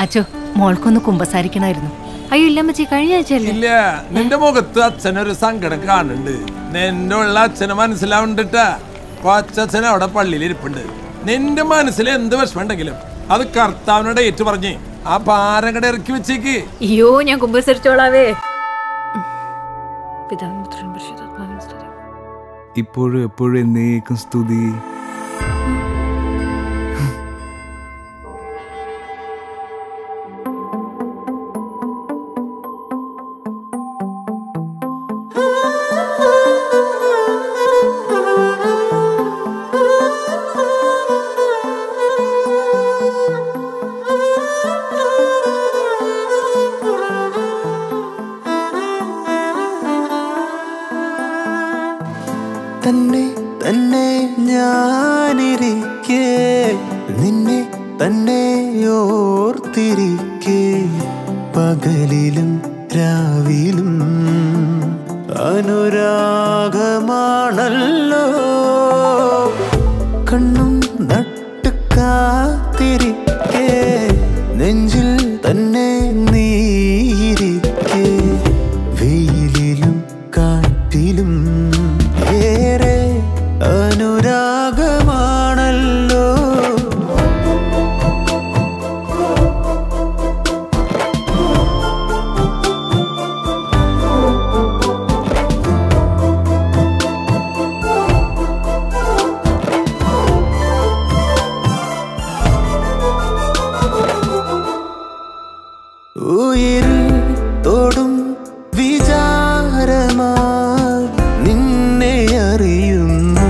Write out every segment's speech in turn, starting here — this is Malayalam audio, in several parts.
അച്ചോ മോൾക്കൊന്ന് കുമ്പസാരിക്കണമായിരുന്നു അയ്യോ ഇല്ല മച്ചി കഴിഞ്ഞ ആഴ്ചയല്ലേ ഇല്ല നിന്റെ മുഖത്ത് അച്ഛനൊരു സങ്കടം കാണുന്നുണ്ട് നിന്റെ ഉള്ള അച്ഛനെ മനസ്സിലാവുന്നുണ്ടാ കൊച്ചച്ഛൻ അവിടെ പള്ളിയിൽ ഇരിപ്പുണ്ട് നിന്റെ മനസ്സിൽ എന്ത് വിഷമമുണ്ടെങ്കിലും അത് കർത്താവിനോട് ഏറ്റു പറഞ്ഞ് ആ ഭാരം കട ഇറക്കി വെച്ചേക്ക് അയ്യോ ഞാൻ കുമ്പസരിച്ചോളാവേ പിതാവിനും പുത്രനും പരിശുദ്ധാത്മാവിനും സ്തുതി. ഇപ്പോഴും എപ്പോഴും എന്നേക്കും സ്തുതി തന്നെ തന്നെ ഞാനിരിക്കെ നിന്നെ തന്നെ ഓർത്തിരിക്കെ പകലിലും രാവിലും അനുരാഗമാണല്ലോ കണ്ണും നട്ട് കാത്തിരിക്കെ നെഞ്ചിൽ തന്നെ നീയിരിക്കെ വെയിലിലും കാറ്റിലും ഏറെ അനുരാഗമാണല്ലോ ഉയിരിൽ തൊടും വിചാരമായി നിന്നെ അറിയുന്നു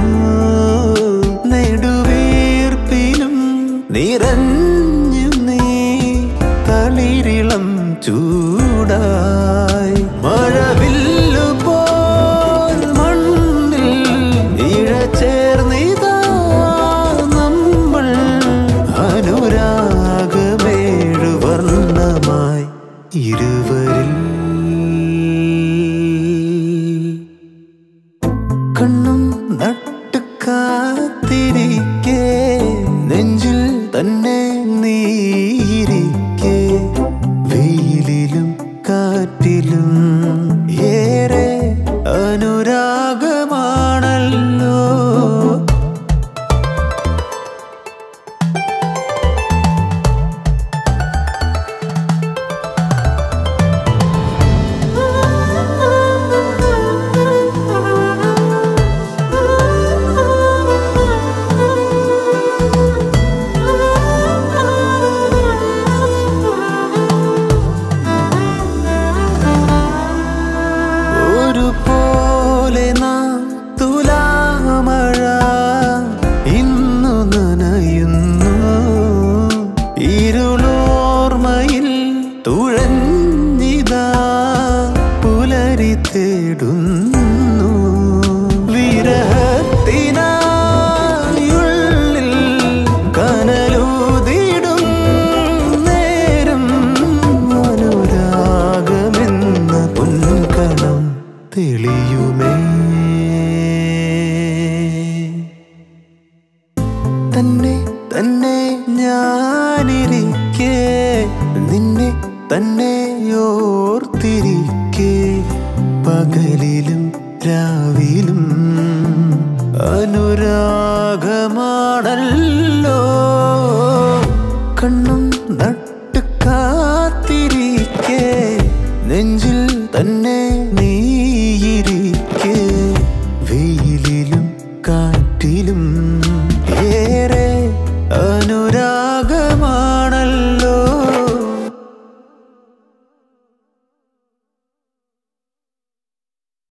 നെടുവീർപ്പിലും നിറഞ്ഞു നീ തളിരിളം ചൂടായി മഴവില്ലു പോൽ മണ്ണിൽ ഇഴചേർന്നിതാ നമ്മൾ അനുരാഗമേഴു വർണ്ണമായി ഇരുവരിൽ കണ്ണും നട്ട് കാത്തിരിക്കെ നെഞ്ചിൽ തന്നെ നീയിരിക്കെ വെയിലിലും കാറ്റിലും ഏറെ അനുരാഗമാണല്ലോ ഒരു പോലെ നാം തുലാമഴ ഇന്നു നനയുന്നു ഇരുളോർമ്മയിൽ തുഴഞ്ഞിതാ പുലരി തേടുന്നു വിരഹത്തിനായുള്ളിൽ കനലൂതിടും നേരം അനുരാഗമെന്ന പൊൻകണം തെളിയുമേ തന്നെ തന്നെ ഞാനിരിക്കെ നിന്നെ തന്നെ ഓർത്തിരിക്കെ പകലിലും രാവിലും അനുരാഗമാണല്ലോ കണ്ണും നട്ട് കാത്തിരിക്കെ നെഞ്ചിൽ തന്നെ നീ